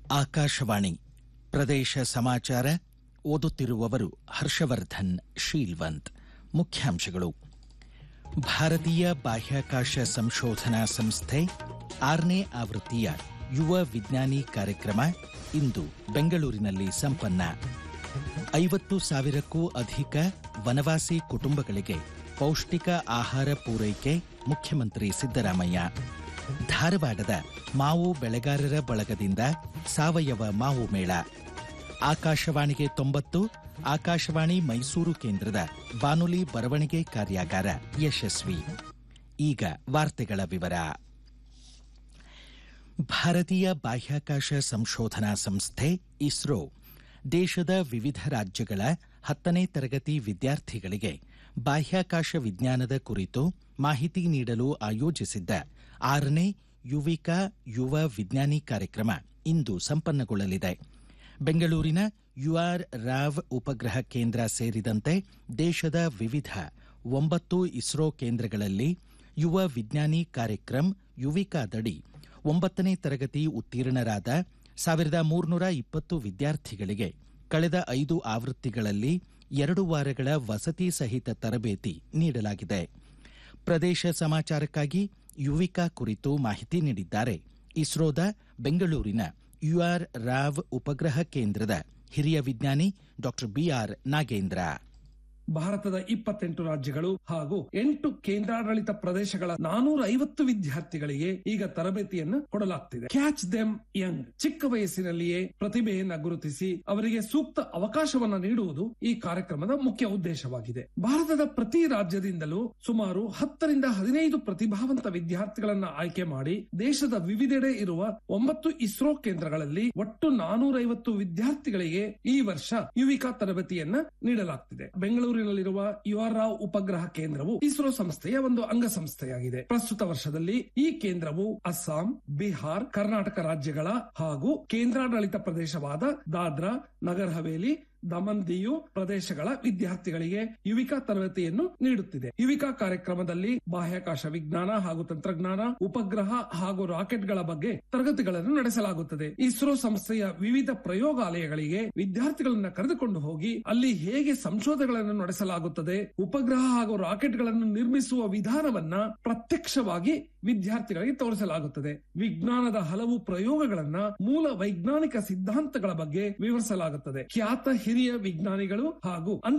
ಆಕಾಶವಾಣಿ ಪ್ರದೇಶ ಸಮಾಚಾರ ಓದುತ್ತಿರುವವರು ಹರ್ಷವರ್ಧನ್ ಶೀಲ್ವಂತ್ ಮುಖ್ಯಾಂಶಗಳು ಭಾರತೀಯ ಬಾಹ್ಯಾಕಾಶ ಸಂಶೋಧನಾ ಸಂಸ್ಥೆ ಆರನೇ ಆವೃತ್ತಿಯ ಯುವ ವಿಜ್ಞಾನಿ ಕಾರ್ಯಕ್ರಮ ಇಂದು ಬೆಂಗಳೂರಿನಲ್ಲಿ ಸಂಪನ್ನ ಐವತ್ತು ಸಾವಿರಕ್ಕೂ ಅಧಿಕ ವನವಾಸಿ ಕುಟುಂಬಗಳಿಗೆ ಪೌಷ್ಟಿಕ ಆಹಾರ ಪೂರೈಕೆ ಮುಖ್ಯಮಂತ್ರಿ ಸಿದ್ದರಾಮಯ್ಯ ಧಾರವಾಡದ ಮಾವು ಬೆಳೆಗಾರರ ಬಳಗದಿಂದ ಸಾವಯವ ಮಾವು ಮೇಳ ಆಕಾಶವಾಣಿಗೆ ತೊಂಬತ್ತು ಆಕಾಶವಾಣಿ ಮೈಸೂರು ಕೇಂದ್ರದ ಬಾನುಲಿ ಬರವಣಿಗೆ ಕಾರ್ಯಾಗಾರ ಯಶಸ್ವಿ ಈಗ ವಾರ್ತೆಗಳ ವಿವರ ಭಾರತೀಯ ಬಾಹ್ಯಾಕಾಶ ಸಂಶೋಧನಾ ಸಂಸ್ಥೆ ಇಸ್ರೋ ದೇಶದ ವಿವಿಧ ರಾಜ್ಯಗಳ ಹತ್ತನೇ ತರಗತಿ ವಿದ್ಯಾರ್ಥಿಗಳಿಗೆ ಬಾಹ್ಯಾಕಾಶ ವಿಜ್ಞಾನದ ಕುರಿತು ಮಾಹಿತಿ ನೀಡಲು ಆಯೋಜಿಸಿದ್ದ ಆರನೇ ಯುವಿಕಾ ಯುವ ವಿಜ್ಞಾನಿ ಕಾರ್ಯಕ್ರಮ ಇಂದು ಸಂಪನ್ನಗೊಳ್ಳಲಿದೆ ಬೆಂಗಳೂರಿನ ಯುಆರ್ ರಾವ್ ಉಪಗ್ರಹ ಕೇಂದ್ರ ಸೇರಿದಂತೆ ದೇಶದ ವಿವಿಧ ಒಂಬತ್ತು ಇಸ್ರೋ ಕೇಂದ್ರಗಳಲ್ಲಿ ಯುವ ವಿಜ್ಞಾನಿ ಕಾರ್ಯಕ್ರಮ್ ಯುವಿಕಾದಡಿ ಒಂಬತ್ತನೇ ತರಗತಿ ಉತ್ತೀರ್ಣರಾದ ಸಾವಿರದ ಮೂರ್ನೂರ ಇಪ್ಪತ್ತು ವಿದ್ಯಾರ್ಥಿಗಳಿಗೆ ಕಳೆದ ಐದು ಆವೃತ್ತಿಗಳಲ್ಲಿ ಎರಡು ವಾರಗಳ ವಸತಿ ಸಹಿತ ತರಬೇತಿ ನೀಡಲಾಗಿದೆ ಪ್ರದೇಶ ಸಮಾಚಾರಕ್ಕಾಗಿ ಯುವಿಕಾ ಕುರಿತು ಮಾಹಿತಿ ನೀಡಿದ್ದಾರೆ ಇಸ್ರೋದ ಬೆಂಗಳೂರಿನ ಯುಆರ್ ರಾವ್ ಉಪಗ್ರಹ ಕೇಂದ್ರದ ಹಿರಿಯ ವಿಜ್ಞಾನಿ ಡಾಕ್ಟರ್ ಬಿಆರ್ ನಾಗೇಂದ್ರ ಭಾರತದ ಇಪ್ಪತ್ತೆಂಟು ರಾಜ್ಯಗಳು ಹಾಗೂ ಎಂಟು ಕೇಂದ್ರಾಡಳಿತ ಪ್ರದೇಶಗಳ ನಾನೂರ ಐವತ್ತು ವಿದ್ಯಾರ್ಥಿಗಳಿಗೆ ಈಗ ತರಬೇತಿಯನ್ನು ಕೊಡಲಾಗ್ತಿದೆ ಕ್ಯಾಚ್ ದೆಮ್ ಯಂಗ್ ಚಿಕ್ಕ ವಯಸ್ಸಿನಲ್ಲಿಯೇ ಪ್ರತಿಭೆಯನ್ನ ಗುರುತಿಸಿ ಅವರಿಗೆ ಸೂಕ್ತ ಅವಕಾಶವನ್ನ ನೀಡುವುದು ಈ ಕಾರ್ಯಕ್ರಮದ ಮುಖ್ಯ ಉದ್ದೇಶವಾಗಿದೆ ಭಾರತದ ಪ್ರತಿ ರಾಜ್ಯದಿಂದಲೂ ಸುಮಾರು ಹತ್ತರಿಂದ ಹದಿನೈದು ಪ್ರತಿಭಾವಂತ ವಿದ್ಯಾರ್ಥಿಗಳನ್ನ ಆಯ್ಕೆ ಮಾಡಿ ದೇಶದ ವಿವಿಧೆಡೆ ಇರುವ ಒಂಬತ್ತು ಇಸ್ರೋ ಕೇಂದ್ರಗಳಲ್ಲಿ ಒಟ್ಟು ನಾನೂರೈವತ್ತು ವಿದ್ಯಾರ್ಥಿಗಳಿಗೆ ಈ ವರ್ಷ ಯುವಿಕಾ ತರಬೇತಿಯನ್ನ ನೀಡಲಾಗ್ತಿದೆ ಬೆಂಗಳೂರು ಬೆಂಗಳೂರಿನಲ್ಲಿರುವ ಯುಆರ್ ರಾವ್ ಉಪಗ್ರಹ ಕೇಂದ್ರವು ಇಸ್ರೋ ಸಂಸ್ಥೆಯ ಒಂದು ಅಂಗಸಂಸ್ಥೆಯಾಗಿದೆ ಪ್ರಸ್ತುತ ವರ್ಷದಲ್ಲಿ ಈ ಕೇಂದ್ರವು ಅಸ್ಸಾಂ ಬಿಹಾರ್ ಕರ್ನಾಟಕ ರಾಜ್ಯಗಳ ಹಾಗೂ ಕೇಂದ್ರಾಡಳಿತ ಪ್ರದೇಶವಾದ ದಾದ್ರಾ ನಗರ್ ಹವೇಲಿ ದಮನ್ ದಿಯು ಪ್ರದೇಶಗಳ ವಿದ್ಯಾರ್ಥಿಗಳಿಗೆ ಯುವಿಕಾ ತರಬೇತಿಯನ್ನು ನೀಡುತ್ತಿದೆ ಯುವಿಕಾ ಕಾರ್ಯಕ್ರಮದಲ್ಲಿ ಬಾಹ್ಯಾಕಾಶ ವಿಜ್ಞಾನ ಹಾಗೂ ತಂತ್ರಜ್ಞಾನ ಉಪಗ್ರಹ ಹಾಗೂ ರಾಕೆಟ್ಗಳ ಬಗ್ಗೆ ತರಗತಿಗಳನ್ನು ನಡೆಸಲಾಗುತ್ತದೆ ಇಸ್ರೋ ಸಂಸ್ಥೆಯ ವಿವಿಧ ಪ್ರಯೋಗಾಲಯಗಳಿಗೆ ವಿದ್ಯಾರ್ಥಿಗಳನ್ನ ಕರೆದುಕೊಂಡು ಹೋಗಿ ಅಲ್ಲಿ ಹೇಗೆ ಸಂಶೋಧನೆಗಳನ್ನು ನಡೆಸಲಾಗುತ್ತದೆ ಉಪಗ್ರಹ ಹಾಗೂ ರಾಕೆಟ್ಗಳನ್ನು ನಿರ್ಮಿಸುವ ವಿಧಾನವನ್ನ ಪ್ರತ್ಯಕ್ಷವಾಗಿ ವಿದ್ಯಾರ್ಥಿಗಳಿಗೆ ತೋರಿಸಲಾಗುತ್ತದೆ ವಿಜ್ಞಾನದ ಹಲವು ಪ್ರಯೋಗಗಳನ್ನ ಮೂಲ ವೈಜ್ಞಾನಿಕ ಸಿದ್ಧಾಂತಗಳ ಬಗ್ಗೆ ವಿವರಿಸಲಾಗುತ್ತದೆ ಖ್ಯಾತ ಹಿರಿಯ ವಿಜ್ಞಾನಿಗಳು ಹಾಗೂ